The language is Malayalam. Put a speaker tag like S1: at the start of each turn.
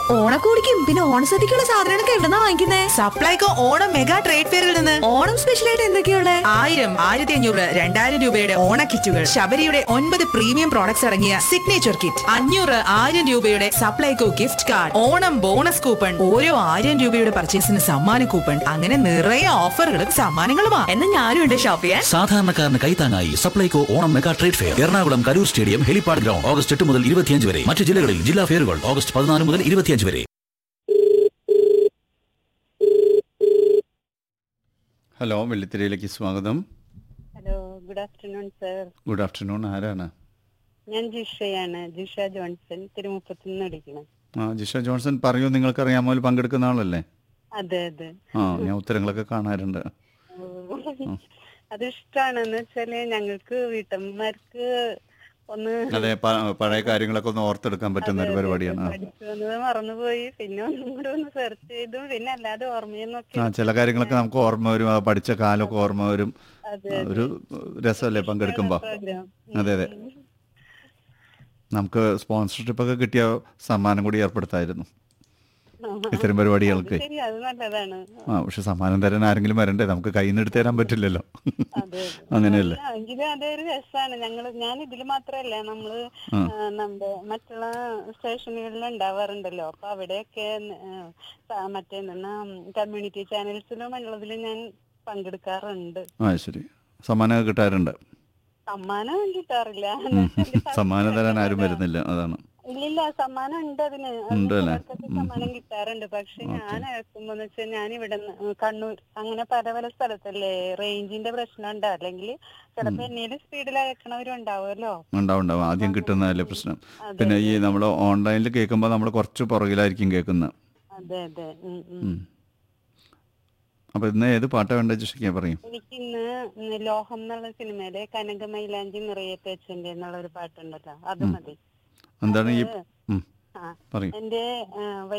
S1: ഓണക്കോടിക്കും പിന്നെ ഓണസദ്യക്കുള്ള സാധനങ്ങളൊക്കെ എവിടെന്നാ വാങ്ങിക്കുന്നേ
S2: സപ്ലൈകോ ഓണം മെഗാ ട്രേഡ് ഫെയറിൽ നിന്ന്
S1: ഓണം സ്പെഷ്യൽ ആയിട്ട് എന്തൊക്കെയുള്ള
S2: ആയിരം ആയിരത്തി അഞ്ഞൂറ് രണ്ടായിരം രൂപയുടെ ഓണ കിറ്റുകൾ ശബരിയുടെ ഒൻപത് പ്രീമിയം പ്രോഡക്ട്സ് ഇറങ്ങിയ സിഗ്നേച്ചർ കിറ്റ് അഞ്ഞൂറ് ആയിരം രൂപയുടെ Supplyco gift card Onam bonus coupon ഓരോ ആയിരം രൂപയുടെ പർച്ചേസിന് സമ്മാന കൂപ്പൺ അങ്ങനെ നിറയെ ഓഫറുകളും സമ്മാനങ്ങളുമാ
S1: എന്നാ ഞാനും ഉണ്ട് ഷോപ്പ് ചെയ്യാൻ
S3: സാധാരണക്കാരന് കൈത്താങ്ങായി Supplyco Onam mega trade fair Ernakulam Karur stadium helipad ground August എട്ട് മുതൽ ഇരുപത്തിയഞ്ച് വരെ മറ്റു ജില്ലകളിൽ ജില്ലാ ഫെയറുകൾ ഓഗസ്റ്റ് പതിനാല് മുതൽ ഇരുപത്തിയഞ്ച് വരെ
S4: ഹലോ വെള്ളിത്തിരയിലേക്ക് സ്വാഗതം
S5: hello good afternoon sir
S4: good afternoon ആരാണ്
S5: ഞാൻ ജിഷയാണ് ജിഷ ജോൺസൺ തിരുമുപ്പത്തുനിന്ന് വിളിക്കണം
S4: ആ ജിഷ ജോൺസൺ പറയൂ നിങ്ങൾക്കറിയാമോ അതിൽ പങ്കെടുക്കുന്ന ആളല്ലേ
S5: അതെ അതെ
S4: ആ ഞാൻ ഉത്തരങ്ങളൊക്കെ കാണാറുണ്ട്
S5: അത് ഇഷ്ടമാണെന്ന് വെച്ചാല് ഞങ്ങൾക്ക് വീട്ടമ്മമാർക്ക് ഒന്ന്
S4: അതെ പ- പഴയ കാര്യങ്ങളൊക്കെ ഒന്ന് ഓർത്തെടുക്കാൻ പറ്റുന്ന ഒരു പരിപാടിയാണ് ആ.
S5: പഠിച്ചു വന്നത് മറന്നുപോയി പിന്നെ ഒന്നും കൂടെ ഒന്ന് സെർച്ച് ചെയ്തു പിന്നെ അല്ലാതെ ഓർമ്മയെന്നൊക്കെ
S4: ആ ചില കാര്യങ്ങളൊക്കെ നമുക്ക് ഓർമ്മ വരും ആ പഠിച്ച കാലമൊക്കെ ഓർമ്മ വരും
S5: അതെ
S4: ആ, ഒരു രസമല്ലേ പങ്കെടുക്കുമ്പോൾ
S5: പ്രോഗ്രാം
S4: അതെ അതെ നമുക്ക് സ്പോൺസർഷിപ്പ് ഒക്കെ കിട്ടിയ സമ്മാനം കൂടി ഏർപ്പെടുത്തായിരുന്നു ഇത്തരം പരിപാടികൾക്ക്
S5: ശരി അത് നല്ലതാണ്
S4: ആ പക്ഷെ സമ്മാനം തരാൻ ആരെങ്കിലും വരണ്ടേ നമുക്ക് കയ്യിൽ നിന്ന് എടുത്ത് തരാൻ പറ്റില്ലല്ലോ
S5: അതെ
S4: അങ്ങനെയല്ലേ
S5: അല്ല, എങ്കിലും അതൊരു രസമാണ് ഞങ്ങള് ഞാൻ ഇതില് മാത്രല്ല നമ്മള് ആ, നമ്മുടെ മറ്റുള്ള സ്റ്റേഷനുകളിൽ ഉണ്ടാവാറുണ്ടല്ലോ അപ്പൊ അവിടെയൊക്കെ ആ, സ- മറ്റേ കമ്മ്യൂണിറ്റി ചാനൽസിലും ഉള്ളതിലും ഞാൻ പങ്കെടുക്കാറുണ്ട്
S4: ആ ശരി സമ്മാനം കിട്ടാറുണ്ട്
S5: സമ്മാനം കിട്ടാറില്ല
S4: ഉം. സമ്മാനം തരാൻ ആരും വരുന്നില്ല അതാണ്
S5: ഇല്ലില്ല സമ്മാനം ഉണ്ട് അതിന് അതിന്
S4: ഉണ്ട് അല്ലേ?
S5: ചിലർക്കൊക്കെ സമ്മാനം കിട്ടാറുണ്ട് പക്ഷെ ഞാൻ അയക്കുമ്പോന്ന് വെച്ചാൽ ഞാൻ ഇവിടെ കണ്ണൂർ അങ്ങനെ പല പല സ്ഥലത്തല്ലേ റേഞ്ചിന്റെ പ്രശ്നം ഉണ്ട് അല്ലെങ്കിൽ ചിലപ്പോ എന്നേലും സ്പീഡിൽ അയക്കണവരും ഉണ്ടാവുമല്ലോ
S4: ഉണ്ടാവും ഉണ്ടാവും ആദ്യം കിട്ടുന്നതല്ലേ പ്രശ്നം പിന്നെ ഈ നമ്മൾ ഓൺലൈനിൽ കേൾക്കുമ്പോൾ നമ്മൾ കുറച്ച് പുറകിലായിരിക്കും കേൾക്കുന്നത്
S5: അതെ അതെ ഉം, ഉം.
S4: അപ്പൊ ഇന്ന് ഏത് പാട്ടാ വേണ്ട ജിഷിക്കാൻ പറയും
S5: എനിക്ക് ഇന്ന് ലോഹം എന്നുള്ള സിനിമയിലെ കനകമൈലാഞ്ചി നിറയെ അച്ഛന്റെ എന്നുള്ള ഒരു പാട്ടുണ്ടല്ലോ അത് മതി
S4: എന്താണ് ഈ ഉം,
S5: ആ
S4: പറയും
S5: എന്റെ ആ,